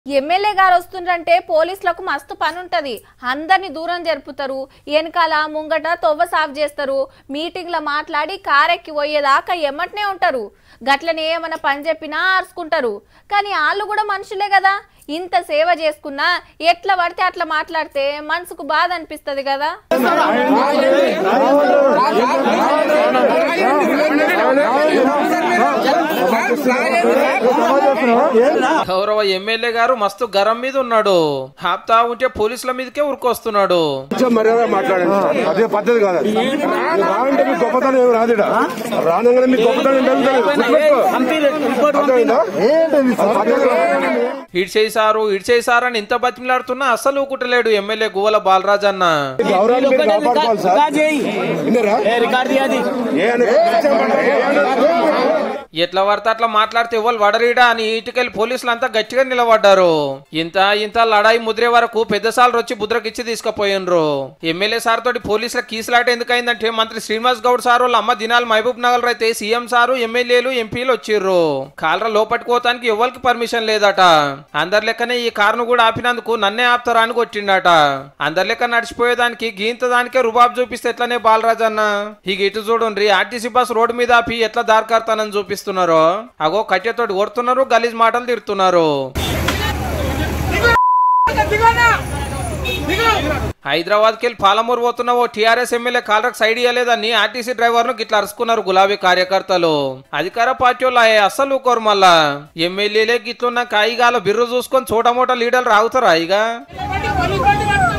MLA గారు వస్తుండ్రంటే పోలీసులకు మస్తు పని ఉంటది అందరిని దూరం జరుపుతారు వెనకాల ముంగట తొవ్వ సాఫ్ చేస్తారు మీటింగ్ల మాట్లాడి కారెక్కి పోయేదాకా ఎమ్మటనే ఉంటారు గట్లనే ఏమైనా పని చెప్పినా అరుచుకుంటారు కానీ వాళ్ళు కూడా మనుషులే కదా ఇంత సేవ చేసుకున్నా ఎట్లా పడితే అట్లా మాట్లాడితే మనసుకు బాధ అనిపిస్తుంది కదా గౌరవ ఎమ్మెల్యే గారు మస్తు గరం మీద ఉన్నాడు ఆపుతా ఉంటే పోలీసుల మీదకే ఉరుకొస్తున్నాడు కొంచెం మర్యాద మాట్లాడండి అదే పద్ధతి కాదు అది. రావంటే మీ గొప్పతనం ఏమి రాదుడా రానంగానే మీ గొప్పతనం ఏంటంటే అర్థమైందా? అది పద్ధతి కాదు. ఇడ్చేసారు ఇడ్చేసారు అని ఇంత బతిమలాడుతున్నా అస్సలు ఊకుటలేడు ఎమ్మెల్యే గువ్వల బాలరాజ్ అన్న మీ గౌరవాన్ని మీరు కాపాడుకోవాలి సార్ విన్నారా? ఏ అని ఏ అని- ఎట్లా పడితే అట్లా మాట్లాడితే ఇవ్వాలి వడరీడా అని ఇటుకెళ్ళి పోలీసులు అంతా గట్టిగా నిలబడ్డారు ఇంత ఇంత లడాయి ముదిరే వరకు పెద్ద సార్లు వచ్చి బుద్రకిచ్చి తీసుకుపోయినరు ఎమ్మెల్యే సార్ తోటి పోలీసుల కీసులాట ఎందుకైందంటే మంత్రి శ్రీనివాస్ గౌడ్ సార్ వాళ్ళ అమ్మ దినాలు మహబూబ్ నగర్ అయితే సీఎం సారు ఎమ్మెల్యేలు ఎంపీలు వచ్చిర్రు కాలర లోపట్టుకోవటానికి ఎవరికి పర్మిషన్ లేదట అందరి లెక్కనే ఈ కారును కూడా ఆపినందుకు నన్నే ఆపుతారా అని కొట్టిండట అందరి లెక్క నడిచిపోయేదానికి గీంత దానికే రుబాబ్ చూపిస్తే ఎట్లనే బాలరాజ్ అన్న ఇక ఇటు చూడండి ఆర్టీసీ బస్ రోడ్డు మీద ఆపి ఎట్లా దారికారుతానని చూపిస్తున్నారో అగో కట్టెతోటి కొడుతున్నారు గలీజ్ మాటలు తిడుతున్నారు హైదరాబాద్ కి వెళ్ళి పాలమూరు పోతున్న ఓ టీఆర్ఎస్ ఎమ్మెల్యే కాలరకు సైడ్ ఇవ్వలేదని ఆర్టీసీ డ్రైవర్ ను గిట్లా అరుచుకున్నారు గులాబీ కార్యకర్తలు అధికార పార్టీ వాళ్ళు అయ్యే అస్సలు ఊకోరు మళ్ళా ఎమ్మెల్యేలే గిట్లున్న కాయిగాల బిర్రు చూసుకొని చోటమోట లీడర్లు రావుతారా ఇక